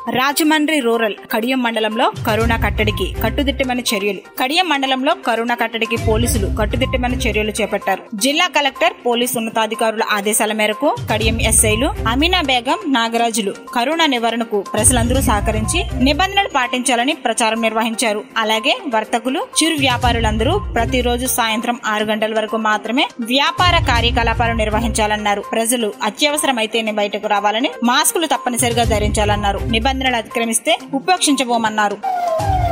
Rajahmundry rural Kadiyam మండలంలో corona కట్టడికి కట్టుదిట్టమైన చర్యలు కడియం మండలంలో కరోనా కట్టడికి పోలీసులు కట్టుదిట్టమైన చర్యలు చేపట్టారు జిల్లా కలెక్టర్ పోలీసు ఉన్నతాధికారుల ఆదేశాల మేరకు కడియం ఎస్ఐలు అమీనా బేగం నాగరాజులు కరోనా నివారణకు ప్రజలందరూ సహకరించి నిబంధనలు పాటించాలని ప్రచారం నిర్వహించారు అలాగే వర్తకులు చిరు వ్యాపారులందరూ ప్రతిరోజు సాయంత్రం ఆరు గంటల వరకు మాత్రమే వ్యాపార కార్యకలాపాలు నిర్వహించాలన్నారు ప్రజలు అత్యవసరమైతేనే బయటకు రావాలని మాస్కులు తప్పనిసరిగా ధరించాలన్నారు నిబంధనలు అతిక్రమిస్తే ఉపేక్షించబోమన్నారు